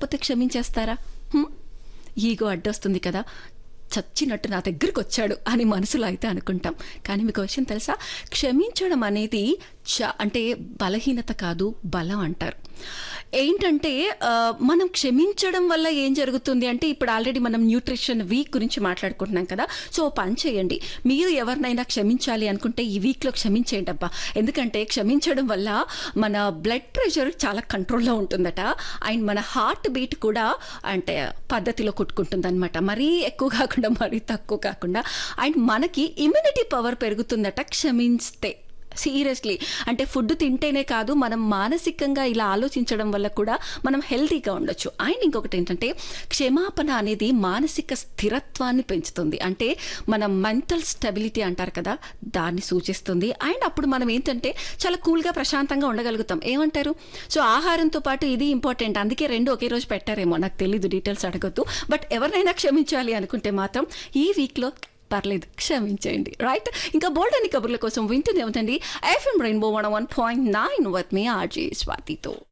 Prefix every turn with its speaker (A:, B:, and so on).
A: లేకపోతే క్షమించేస్తారా హ్మ్? ఈగో అడ్డొస్తుంది కదా చచ్చినట్టు నా దగ్గరికి వచ్చాడు అని మనసులో అయితే అనుకుంటాం కానీ మీకు విషయం తెలుసా క్షమించడం అనేది చ అంటే బలహీనత కాదు బలం అంటారు ఏంటంటే ఆ, మనం క్షమించడం వల్ల ఏం జరుగుతుంది అంటే ఇప్పుడు ఆల్రెడీ మనం న్యూట్రిషన్ వీక్ గురించి మాట్లాడుకుంటున్నాం కదా సో ఓ పని చేయండి మీరు ఎవరినైనా క్షమించాలి అనుకుంటే ఈ వీక్లో క్షమించేయండి అబ్బా ఎందుకంటే క్షమించడం వల్ల మన బ్లడ్ ప్రెషర్ చాలా కంట్రోల్లో ఉంటుందట అండ్ మన హార్ట్ బీట్ కూడా అంటే పద్ధతిలో కొట్టుకుంటుంది అనమాట మరీ ఎక్కువ కాకుండా మరీ తక్కువ కాకుండా అండ్ మనకి ఇమ్యూనిటీ పవర్ పెరుగుతుందట క్షమిస్తే సీరియస్లీ అంటే ఫుడ్ తింటేనే కాదు మనం మానసికంగా ఇలా ఆలోచించడం వల్ల కూడా మనం హెల్తీగా ఉండొచ్చు అండ్ ఇంకొకటి ఏంటంటే క్షమాపణ అనేది మానసిక స్థిరత్వాన్ని పెంచుతుంది అంటే మన మెంటల్ స్టెబిలిటీ అంటారు కదా దాన్ని సూచిస్తుంది అండ్ అప్పుడు మనం ఏంటంటే చాలా కూల్గా ప్రశాంతంగా ఉండగలుగుతాం ఏమంటారు సో ఆహారంతో పాటు ఇది ఇంపార్టెంట్ అందుకే రెండు ఒకే రోజు పెట్టారేమో నాకు తెలీదు డీటెయిల్స్ అడగొద్దు బట్ ఎవరినైనా క్షమించాలి అనుకుంటే మాత్రం ఈ వీక్లో పర్లేదు క్షమించేయండి రైట్ ఇంకా బోల్డ్ అని కబుర్ల కోసం వింటూనే ఉందండి FM rainbow one one point nine with me RJ స్వాతితో